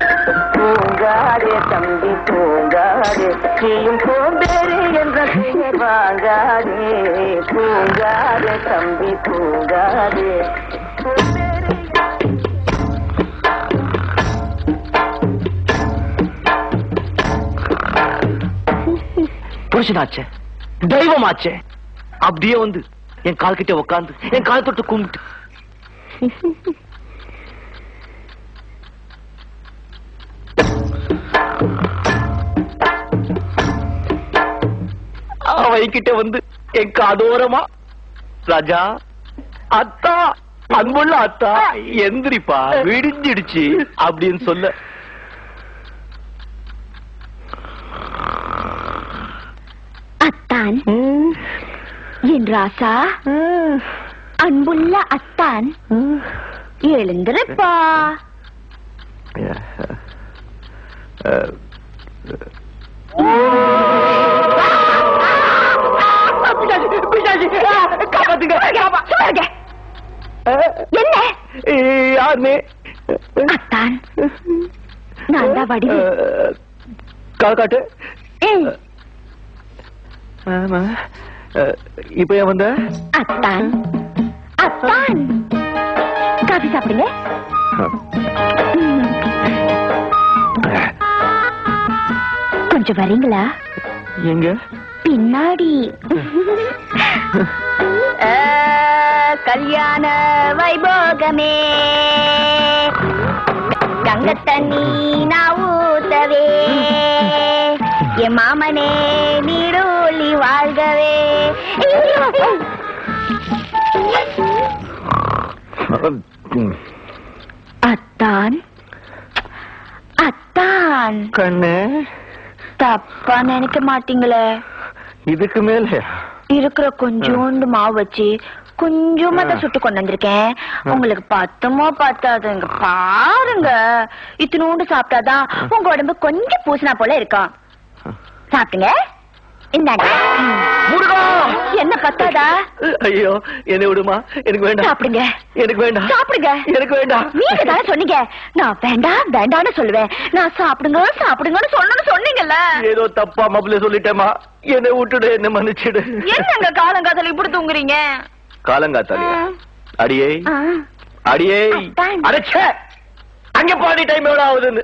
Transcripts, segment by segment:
தூங்காதே தம்பி தூங்காதே நீயும் சோம்பேறி என்ற பெயர் வாங்காதே தூங்காதே தம்பி தூங்காதே சோம்பேறி புருஷனாச்சே தெய்வமாச்சே அப்படியே வந்து என் கால் கிட்ட உட்காந்து என் கால் தொட்டு கும்பிட்டு அவன்கிட்ட வந்து என் காதோரமா ராஜா அத்தா அன்புள்ள அத்தா எந்திரிப்பா விடிஞ்சிடுச்சு அப்படின்னு சொல்ல அத்தான் என் ராசா அன்புள்ள அத்தான் எழுந்திருப்பா காப்பாத்துங்க சும்மா இருங்க. என்ன யாருமே அத்தான் நான் தான் வடிவு கால் காட்டு ஏய் ஆமா அஹ், இப்ப ஏன் வந்த அத்தான் அத்தான் காபி சாப்பிடுங்க ம். கொஞ்சம் வரீங்களா எங்க பின்னாடி கல்யாண வைபோகமே தங்க தண்ணி நான் ஊத்தவே என் மாமனே நீடூழி வாழ்கவே அத்தான் அத்தான் கண்ணு தப்பா நினைக்க மாட்டீங்களே இதுக்கு மேல இருக்கிற கொஞ்சோண்டு மாவு வச்சு கொஞ்சமா தான் சுட்டு கொண்டு வந்திருக்கேன் உங்களுக்கு பத்துமோ பத்தாதுங்க பாருங்க இத்தினோண்டு சாப்பிட்டாதான் உங்க உடம்பு கொஞ்சம் பூசினா போல இருக்கும் சாப்பிட்டுங்க இந்தாங்க ம். முருகா என்ன பத்தாதா ஐயோ என்னை விடுமா எனக்கு வேண்டாம் சாப்பிடுங்க எனக்கு வேண்டாம் சாப்பிடுங்க எனக்கு வேண்டாம் நீங்க தானே சொன்னீங்க நான் வேண்டாம் வேண்டாம்னு சொல்லுவேன் நான் சாப்பிடுங்க சாப்பிடுங்கன்னு சொல்லணும்னு சொன்னீங்கல்ல ஏதோ தப்பா மப்பிள சொல்லிட்டேமா என்னை விட்டுடு என்ன மன்னிச்சிடு என்னங்க காலங்காதல இப்படி தூங்குறீங்க காலங்காத்தாலியா அடியே ஆ. அடியே அத்தான். அடைச்ச அங்க பாதி டைம் எவ்வளவு ஆகுதுன்னு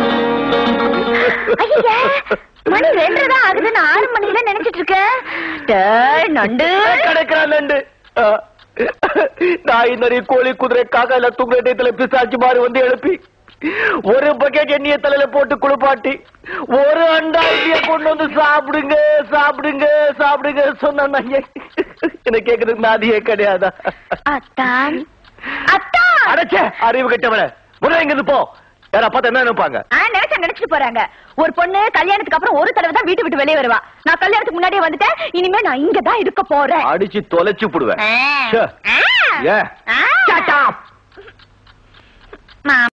ஐயா மணி ரெண்டு தான் ஆகுதுன்னு ஆறு மணில நினைச்சிட்டு இருக்கேன் டேய், நண்டு கிடைக்கிறான் நண்டு ஆ. நாய் நரி கோழி குதிரை காக்கா எல்லாம் தூங்குற டயத்துல பிசாச்சு மாதிரி வந்து எழுப்பி ஒரு பக்கெட் எண்ணெய தலையில போட்டு குளிப்பாட்டி ஒரு அண்டா இட்லிய கொண்டு வந்து சாப்பிடுங்க சாப்பிடுங்க சாப்பிடுங்க சொன்னா என்ன கேக்குறதுக்கு நாதியே கிடையாதா அத்தான் அத்தான் அடைச்ச அறிவு கெட்டவன முதல்ல இங்க இருந்து போ யாரா பார்த்தா என்ன நினைப்பாங்க ஆ, நினைச்சா நினைச்சிட்டு போறாங்க ஒரு பொண்ணு கல்யாணத்துக்கு அப்புறம் ஒரு தடவை தான் வீட்டு விட்டு வெளியே வருவா நான் கல்யாணத்துக்கு முன்னாடியே வந்துட்டேன் இனிமே நான் இங்க தான் இருக்க போறேன் அடிச்சு தொலைச்சு புடுவேன் ஆ. ச்சே. ஆ. ஏன் ஆ. Shut up. மா